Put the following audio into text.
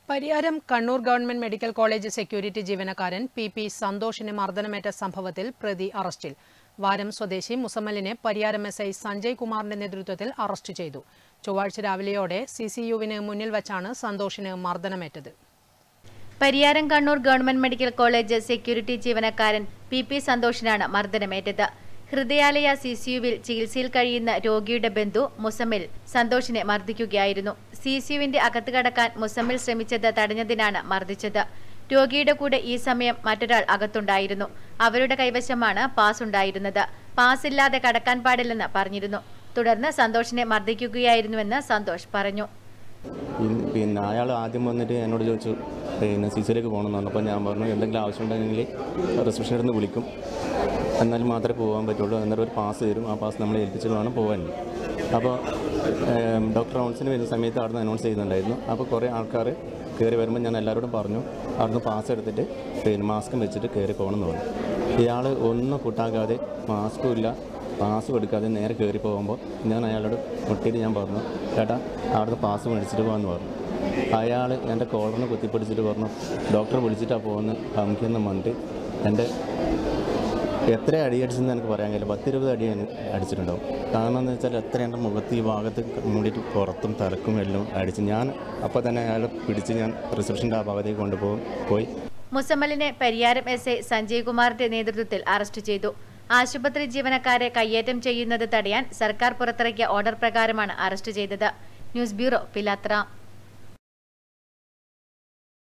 Pariyaram Kannur government medical college security ജീവനക്കാരൻ P P സന്തോഷിന് മർദ്ദനമേറ്റ സംഭവത്തിൽ പ്രതി അറസ്റ്റിൽ വാരം സ്വദേശി മുസമ്മലിനെ പരിയാരം എസ് ഐ സഞ്ജയ് കുമാറിന്റെ നേതൃത്വത്തിൽ അറസ്റ്റ് ചെയ്തു ചൊവ്വാഴ്ച രാവിലെയോടെ സി സി യുവിന് മുന്നിൽ വച്ചാണ് സന്തോഷിന് മർദ്ദനമേറ്റത് Pariyaram Kannur government medical college security ജീവനക്കാരൻ പി പി സന്തോഷിനാണ് മർദ്ദനമേറ്റത് ഹൃദയാലയ സി സിയുവിൽ ചികിത്സയിൽ കഴിയുന്ന രോഗിയുടെ ബന്ധു മുസമ്മിൽ സന്തോഷിനെ മർദ്ദിക്കുകയായിരുന്നു സി സിയുവിന്റെ അകത്ത് കടക്കാൻ മുസമ്മിൽ ശ്രമിച്ചത് തടഞ്ഞതിനാണ് മർദ്ദിച്ചത് രോഗിയുടെ കൂടെ ഈ സമയം മറ്റൊരാൾ അകത്തുണ്ടായിരുന്നു അവരുടെ കൈവശമാണ് പാസ് ഉണ്ടായിരുന്നത് പാസ് ഇല്ലാതെ കടക്കാൻ പാടില്ലെന്ന് പറഞ്ഞിരുന്നു തുടർന്ന് സന്തോഷിനെ മർദ്ദിക്കുകയായിരുന്നുവെന്ന് സന്തോഷ് പറഞ്ഞു ഇൻ- പിന്നെ അയാൾ ആദ്യം വന്നിട്ട് എന്നോട് ചോദിച്ചു പിന്നെ സിസിലേക്ക് പോകണമെന്ന് പറഞ്ഞപ്പോൾ ഞാൻ പറഞ്ഞു എന്തെങ്കിലും ആവശ്യമുണ്ടെങ്കിൽ റിസപ്ഷനിൽ നിന്ന് വിളിക്കും എന്നാൽ മാത്രമേ പോകാൻ പറ്റുള്ളൂ അന്നേരം ഒരു പാസ് തരും ആ പാസ് നമ്മൾ ഏൽപ്പിച്ചിട്ട് വേണം പോകാൻ അപ്പോൾ ഏം, ഡോക്ടർ റൗൺസിന് വരുന്ന സമയത്ത് അവിടുന്ന് അനൗൺസ് ചെയ്യുന്നുണ്ടായിരുന്നു അപ്പോൾ കുറേ ആൾക്കാർ കയറി വരുമ്പോൾ ഞാൻ എല്ലാവരോടും പറഞ്ഞു അവിടുന്ന് പാസ് എടുത്തിട്ട് പിന്നെ മാസ്കും വെച്ചിട്ട് കയറി പോകണമെന്ന് പറഞ്ഞു ഇയാൾ ഒന്നും കൂട്ടാക്കാതെ മാസ്കും ഇല്ല പാസ് എടുക്കാതെ നേരെ കയറി പോകുമ്പോൾ ഞാൻ അയാളോട് മുട്ടിയിട്ട് ഞാൻ പറഞ്ഞു ചേട്ടാ അവിടുന്ന് പാസ് മേടിച്ചിട്ട് പോകാമെന്ന് പറഞ്ഞു അയാൾ എൻ്റെ കോളറിന് കുത്തിപ്പിടിച്ചിട്ട് പറഞ്ഞു ഡോക്ടറെ വിളിച്ചിട്ടാണ് പോകുന്നത് ഹംക്കെന്ന് പറഞ്ഞിട്ട് എൻ്റെ എത്ര അടി അടിച്ചെന്ന് എനിക്ക് പറയാൻ കഴിയില്ല പത്തിരുപത് അടി ഞാൻ അടിച്ചിട്ടുണ്ടാവും കാരണം എന്ന് വെച്ചാൽ എത്ര എൻ്റെ മുഖത്ത് ഈ ഭാഗത്ത് മൂടിയിട്ട് പുറത്തും തലക്കും എല്ലാം അടിച്ച് ഞാൻ അപ്പോൾ തന്നെ അയാളെ പിടിച്ച് ഞാൻ റിസപ്ഷൻ്റെ ആ ഭാഗത്തേക്ക് കൊണ്ടുപോകും പോയി മുസമ്മലിനെ പരിയാരം എസ് ഐ സഞ്ജയ് കുമാറിന്റെ നേതൃത്വത്തിൽ അറസ്റ്റ് ചെയ്തു ആശുപത്രി ജീവനക്കാരെ കയ്യേറ്റം ചെയ്യുന്നത് തടയാൻ സർക്കാർ പുറത്തിറക്കിയ ഓർഡർ പ്രകാരമാണ് അറസ്റ്റ് ചെയ്തത് ന്യൂസ് ബ്യൂറോ പിലാത്ര